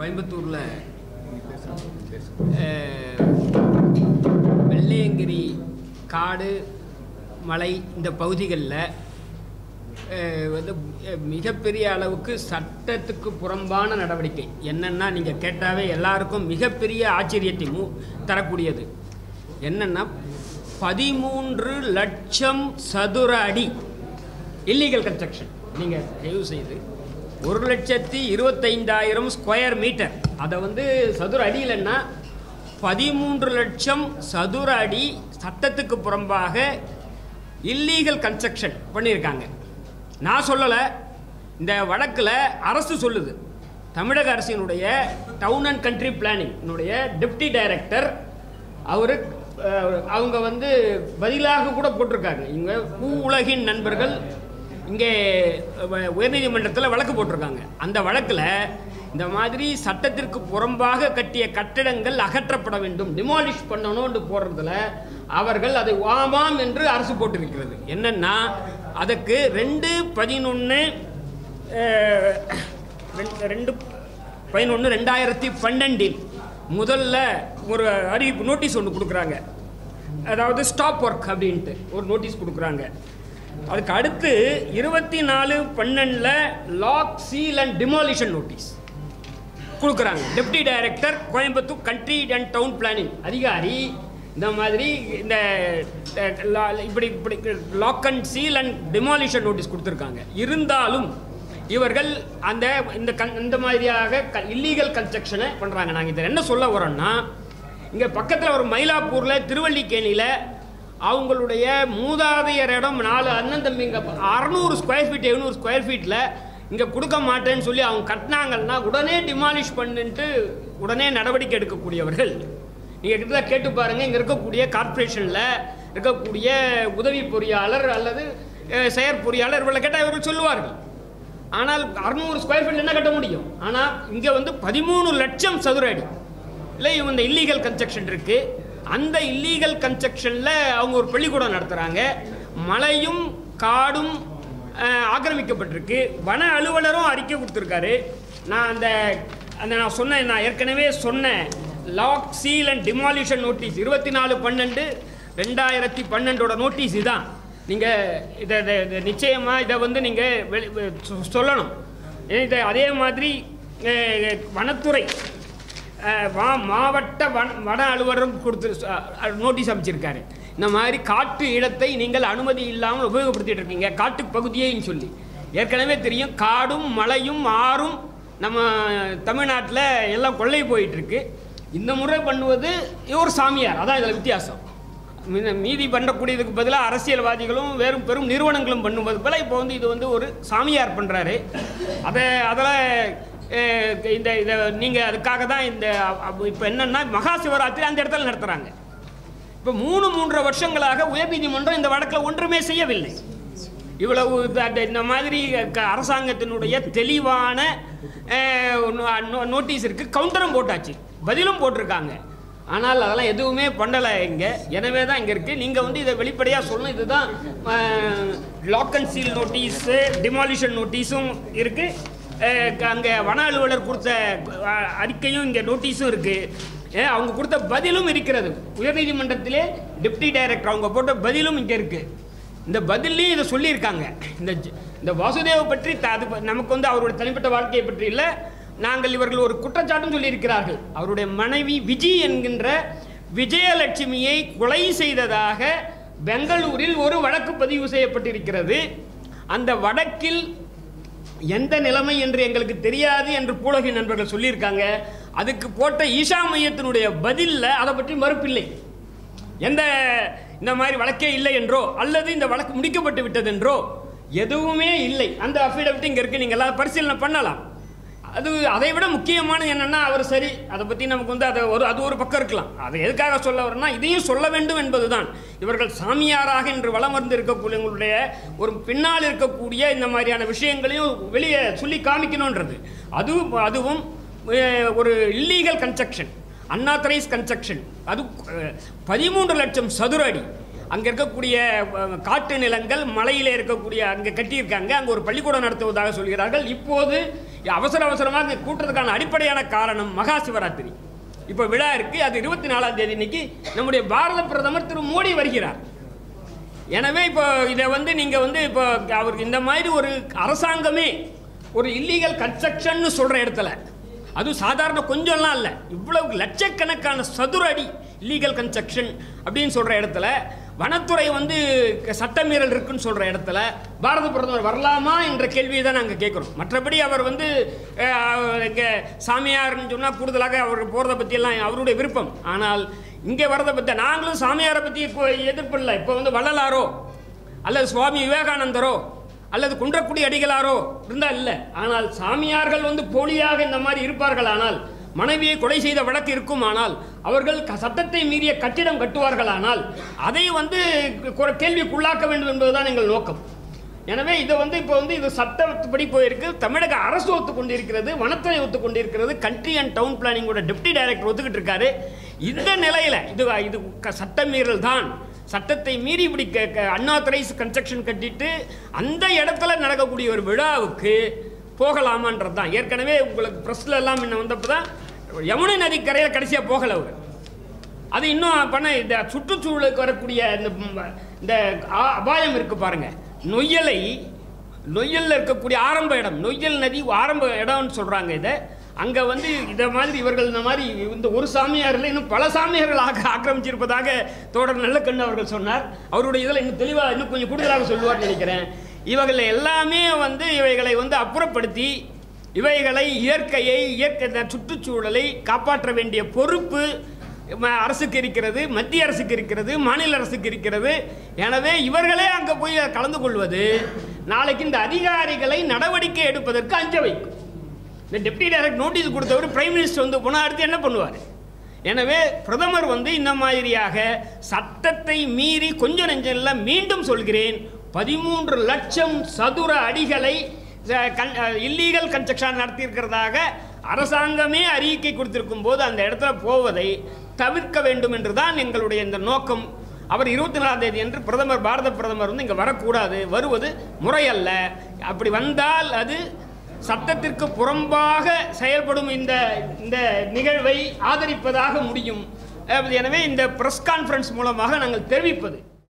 கோயம்புத்தூரில் வெள்ளையங்கிரி காடு மலை இந்த பகுதிகளில் வந்து அஹ், மிகப்பெரிய அளவுக்கு சட்டத்துக்கு புறம்பான நடவடிக்கை என்னென்னா நீங்கள் கேட்டாவே எல்லாருக்கும் மிகப்பெரிய ஆச்சரியத்தை மூ தரக்கூடியது என்னென்னா பதிமூன்று லட்சம் சதுர அடி இல்லீகல் கன்ஸ்ட்ரக்ஷன் நீங்கள் தயவு செய்து ஒரு லட்சத்தி இருபத்தைந்தாயிரம் ஸ்கொயர் மீட்டர் அதை வந்து சதுர அடி இல்லைன்னா பதிமூன்று லட்சம் சதுர அடி சட்டத்துக்கு புறம்பாக இல்லீகல் கன்ஸ்ட்ரக்ஷன் பண்ணியிருக்காங்க நான் சொல்லலை இந்த வழக்கில் அரசு சொல்லுது தமிழக அரசினுடைய டவுன் அண்ட் கண்ட்ரி பிளானிங்னுடைய டெப்டி டைரக்டர் அவர் அவங்க வந்து பதிலாக கூட போட்டிருக்காங்க இங்கே பூ உலகின் நண்பர்கள் இங்கே அஹ், உயர்நீதிமன்றத்தில் வழக்கு போட்டிருக்காங்க அந்த வழக்கில் இந்த மாதிரி சட்டத்திற்கு புறம்பாக கட்டிய கட்டிடங்கள் அகற்றப்பட வேண்டும் டிமாலிஷ் பண்ணணும்னு போடுறதுல அவர்கள் அதை ஆமாம் என்று அரசு போட்டிருக்கிறது என்னன்னா அதுக்கு ரெண்டு பதினொன்று ரெண்டு பதினொன்று ரெண்டாயிரத்தி பன்னெண்டில் முதல்ல ஒரு அறிவிப்பு நோட்டீஸ் ஒன்று கொடுக்குறாங்க அதாவது ஸ்டாப் ஒர்க் அப்படின்ட்டு ஒரு நோட்டீஸ் கொடுக்குறாங்க அதுக்கு அடுத்து இருபத்தி நாலு பன்னெண்டில் lock seal and demolition notice கொடுக்குறாங்க deputy director Coimbatore country and town planning அதிகாரி இந்த மாதிரி இந்த அஹ், லா- இப்படி இப்படி lock and seal and demolition notice கொடுத்துருக்காங்க இருந்தாலும் இவர்கள் அந்த இந்த கன் இந்த மாதிரியாக க இல்லீகல் கன்ஸ்ட்ரக்ஷனை பண்ணுறாங்க நாங்கள் இதில் என்ன சொல்ல வரோன்னா இங்கே பக்கத்தில் ஒரு மயிலாப்பூரில் திருவல்லிக்கேணியில் அவங்களுடைய மூதாதையர் இடம் நாலு அண்ணன் தம்பிங்க அறநூறு ஸ்கொயர் ஃபீட் எழுநூறு ஸ்கொயர் ஃபீட்டில் இங்கே கொடுக்க மாட்டேன்னு சொல்லி அவங்க கட்டினாங்கன்னா உடனே டிமாலிஷ் பண்ணிட்டு உடனே நடவடிக்கை எடுக்கக்கூடியவர்கள் நீங்கள் கிட்ட கேட்டு பாருங்கள் இங்கே இருக்கக்கூடிய கார்ப்பரேஷனில் இருக்கக்கூடிய உதவி பொறியாளர் அல்லது அஹ், செயற் பொறியாளர் இவங்களை கேட்டால் இவர்கள் சொல்லுவார்கள் ஆனால் அறுநூறு ஸ்கொயர் ஃபீட் என்ன கட்ட முடியும் ஆனால் இங்கே வந்து பதிமூணு லட்சம் சதுர அடி இல்லை இவங்க இந்த இல்லீகல் கன்ஸ்ட்ரக்ஷன் இருக்குது அந்த இல்லீகல் கன்ஸ்ட்ரக்ஷனில் அவங்க ஒரு பள்ளிக்கூடம் நடத்துகிறாங்க மலையும் காடும் அஹ், ஆக்கிரமிக்கப்பட்டிருக்கு வன அலுவலரும் அறிக்கை கொடுத்துருக்காரு நான் அந்த அந்த நான் சொன்னேன் நான் ஏற்கனவே சொன்னேன் lock seal and demolition notice இருபத்தி நாலு பன்னெண்டு ரெண்டாயிரத்தி பன்னெண்டோட நோட்டீஸ் இதான் நீங்கள் இதை இதை இதை நிச்சயமாக இதை வந்து நீங்கள் வெளி வெ- சொ- சொல்லணும் ஏன் இதை அதே மாதிரி அஹ், வனத்துறை அஹ், வா மாவட்ட வன வன அலுவலரும் கொடுத்து அஹ், நோட்டீஸ் அமைச்சிருக்காரு இந்த மாதிரி காட்டு இடத்தை நீங்கள் அனுமதி இல்லாமல் உபயோகப்படுத்திட்டு இருக்கீங்க காட்டு பகுதியைன்னு சொல்லி ஏற்கனவே தெரியும் காடும் மலையும் ஆறும் நம்ம தமிழ்நாட்டில் எல்லாம் கொள்ளை போயிட்டு இருக்கு இந்த முறை பண்ணுவது ஒரு சாமியார் அதான் இதில் வித்தியாசம் மீ- மீதி பண்ணக்கூடியதுக்கு பதிலாக அரசியல்வாதிகளும் வேறும் பெரும் நிறுவனங்களும் பண்ணுவது போல இப்போ வந்து இது வந்து ஒரு சாமியார் பண்ணுறாரு அதை அதில் இந்த இதை நீங்கள் அதுக்காக தான் இந்த இப்போ என்னென்னா மகா சிவராத்திரி அந்த இடத்துல நடத்துகிறாங்க இப்போ மூணு மூன்றரை வருஷங்களாக உயர்நீதிமன்றம் இந்த வழக்கில் ஒன்றுமே செய்யவில்லை இவ்வளவு இந்த- இந்த- இந்த மாதிரி க- அரசாங்கத்தினுடைய தெளிவான அஹ், நோ- நோ- நோட்டீஸ் இருக்கு கவுண்டரும் போட்டாச்சு பதிலும் போட்டிருக்காங்க ஆனால் அதெல்லாம் எதுவுமே பண்ணலை இங்கே எனவே தான் இங்கே இருக்குது நீங்கள் வந்து இதை வெளிப்படையாக சொல்லணும் இதுதான் lock and seal notice demolition நோட்டீஸும் இருக்குது அங்கே வன அலுவலர் கொடுத்த அஹ், அறிக்கையும் இங்கே நோட்டீஸும் இருக்குது ஏன் அவங்க கொடுத்த பதிலும் இருக்கிறது உயர்நீதிமன்றத்திலே டெப்டி டைரக்டர் அவங்க போட்ட பதிலும் இங்கே இருக்குது இந்த பதிலையும் இதை சொல்லியிருக்காங்க இந்த ஜ- இந்த வாசுதேவ பற்றி த- அது ப- நமக்கு வந்து அவருடைய தனிப்பட்ட வாழ்க்கையை பற்றி இல்லை நாங்கள் இவர்கள் ஒரு குற்றச்சாட்டும் சொல்லியிருக்கிறார்கள் அவருடைய மனைவி விஜி என்கின்ற விஜயலட்சுமியை கொலை செய்ததாக பெங்களூரில் ஒரு வழக்கு பதிவு செய்யப்பட்டிருக்கிறது அந்த வழக்கில் எந்த நிலைமை என்று எங்களுக்கு தெரியாது என்று பூலகி நண்பர்கள் சொல்லியிருக்காங்க அதுக்கு போட்ட ஈஷா மையத்தினுடைய பதிலில் அதை பற்றி மறுப்பில்லை எந்த இந்த மாதிரி வழக்கே இல்லை என்றோ அல்லது இந்த வழக்கு முடிக்கப்பட்டு விட்டது என்றோ எதுவுமே இல்லை அந்த அஃபிடவிட் இங்கே இருக்கு நீங்கள் எல்லாம் பரிசீலனை பண்ணலாம் அது அதை விட முக்கியமானது என்னன்னா அவர் சரி அதை பற்றி நமக்கு வந்து அதை ஒரு அது ஒரு பக்கம் இருக்கலாம் அதை எதுக்காக சொல்ல வரேன்னா இதையும் சொல்ல வேண்டும் என்பதுதான் இவர்கள் சாமியாராக இன்று வலம் வந்து இருக்கக்கூடியவங்களுடைய ஒரு பின்னால் இருக்கக்கூடிய இந்த மாதிரியான விஷயங்களையும் வெளியே சொல்லி காமிக்கணுன்றது அதுவும் அதுவும் அஹ், ஒரு இல்லீகல் கன்ஸ்ட்ரக்ஷன் அன்ஆத்தரைஸ் கன்ஸ்ட்ரக்ஷன் அது அஹ், பதிமூன்று லட்சம் சதுர அடி அங்கே இருக்கக்கூடிய அஹ், காட்டு நிலங்கள் மலையில் இருக்கக்கூடிய அங்கே கட்டியிருக்காங்க அங்கே ஒரு பள்ளிக்கூடம் நடத்துவதாக சொல்கிறார்கள் இப்போது அவசர அவசரமாக இங்கே கூட்டுறதுக்கான அடிப்படையான காரணம் மகா சிவராத்திரி இப்போ விழா இருக்கு அது இருபத்தி நாலாம் தேதி இன்னைக்கு நம்முடைய பாரத பிரதமர் திரு மோடி வருகிறார் எனவே இப்போ இதை வந்து நீங்கள் வந்து இப்போ அவருக்கு இந்த மாதிரி ஒரு அரசாங்கமே ஒரு இல்லீகல் கன்ஸ்ட்ரக்ஷன் சொல்கிற இடத்துல அதுவும் சாதாரண கொஞ்சம்லாம் இல்லை இவ்வளவு லட்சக்கணக்கான சதுர அடி இல்லீகல் கன்ஸ்ட்ரக்ஷன் அப்படின்னு சொல்கிற இடத்துல வனத்துறை வந்து க- சட்டமீறல் இருக்குன்னு சொல்கிற இடத்துல பாரத பிரதமர் வரலாமா என்ற கேள்வியை தான் நாங்கள் கேட்குறோம் மற்றபடி அவர் வந்து இங்கே சாமியார்னு சொன்னால் கூடுதலாக அவர் போகிறத பற்றியெல்லாம் அவருடைய விருப்பம் ஆனால் இங்கே வரதை பற்றி நாங்களும் சாமியாரை பற்றி இப்போ எதிர்ப்பு இல்லை இப்போ வந்து வள்ளலாரோ அல்லது சுவாமி விவேகானந்தரோ அல்லது குன்றக்குடி அடிகளாரோ இருந்தால் இல்லை ஆனால் சாமியார்கள் வந்து போலியாக இந்த மாதிரி இருப்பார்கள் ஆனால் மனைவியை கொலை செய்த வழக்கு இருக்குமானால் அவர்கள் க- சட்டத்தை மீறிய கட்டிடம் கட்டுவார்களானால் அதை வந்து கு- கேள்விக்குள்ளாக்க வேண்டும் என்பதுதான் எங்கள் நோக்கம் எனவே இதை வந்து இப்போ வந்து இது சட்டப்படி போயிருக்கு தமிழக அரசு ஒத்துக்கொண்டிருக்கிறது வனத்துறை ஒத்துக்கொண்டிருக்கிறது கண்ட்ரி அண்ட் டவுன் பிளானிங்கோட டெப்டி டைரக்டர் ஒத்துக்கிட்டு இருக்காரு இந்த நிலையில் இது இது க- சட்டமீறல் தான் சட்டத்தை மீறி இப்படி அன்ஆத்தரைஸ் கன்ஸ்ட்ரக்ஷன் கட்டிட்டு அந்த இடத்துல நடக்கக்கூடிய ஒரு விழாவுக்கு போகலாமான்றது தான் ஏற்கனவே உங்களுக்கு ப்ரெஸ்ல எல்லாம் முன்ன வந்தப்போ தான் யமுனை நதிக்கரையில் கடைசியாக போகலை அவர் அது இன்னும் பண்ண இந்த சுற்றுச்சூழலுக்கு வரக்கூடிய இந்த ம், இந்த ஆ- அபாயம் இருக்கு பாருங்க நொய்யலை நொய்யல்ல இருக்கக்கூடிய ஆரம்ப இடம் நொய்யல் நதி ஆரம்ப இடம்னு சொல்றாங்க இதை அங்க வந்து இதை மாதிரி இவர்கள் இந்த மாதிரி இந்த ஒரு சாமியாரில் இன்னும் பல சாமியார்கள் ஆக்க ஆக்கிரமிச்சிருப்பதாக தோடர் நல்லக்கண்ணு அவர்கள் சொன்னார் அவருடைய இதில் இன்னும் தெளிவாக இன்னும் கொஞ்சம் கூடுதலாக சொல்லுவார்னு நினைக்கிறேன் இவர்கள் எல்லாமே வந்து இவைகளை வந்து அப்புறப்படுத்தி இவைகளை இயற்கையை இயற்கை இந்த சுற்றுச்சூழலை காப்பாற்ற வேண்டிய பொறுப்பு ம- அரசுக்கு இருக்கிறது மத்திய அரசுக்கு இருக்கிறது மாநில அரசுக்கு இருக்கிறது எனவே இவர்களே அங்கே போய் கலந்து கொள்வது நாளைக்கு இந்த அதிகாரிகளை நடவடிக்கை எடுப்பதற்கு அஞ்ச வைக்கும் இந்த டெப்டி டைரக்ட் நோட்டீஸ் கொடுத்தவர் பிரைம் மினிஸ்டர் வந்து போனால் அடுத்து என்ன பண்ணுவார் எனவே பிரதமர் வந்து இந்த மாதிரியாக சட்டத்தை மீறி கொஞ்சம் நெஞ்சம் இல்லை மீண்டும் சொல்கிறேன் பதிமூன்று லட்சம் சதுர அடிகளை இல்லீகல் கன்ஸ்ட்ரக்ஷன் நடத்தியிருக்கிறதாக அரசாங்கமே அறிக்கை கொடுத்திருக்கும் போது அந்த இடத்துல போவதை தவிர்க்க வேண்டும் என்று தான் எங்களுடைய இந்த நோக்கம் அவர் இருபத்தி நாலாம் தேதி அன்று பிரதமர் பாரத பிரதமர் வந்து இங்கே வரக்கூடாது வருவது முறையல்ல அப்படி வந்தால் அது சட்டத்திற்கு புறம்பாக செயல்படும் இந்த இந்த நிகழ்வை ஆதரிப்பதாக முடியும் அஹ் எனவே இந்த பிரஸ் கான்ஃபரன்ஸ் மூலமாக நாங்கள் தெரிவிப்பது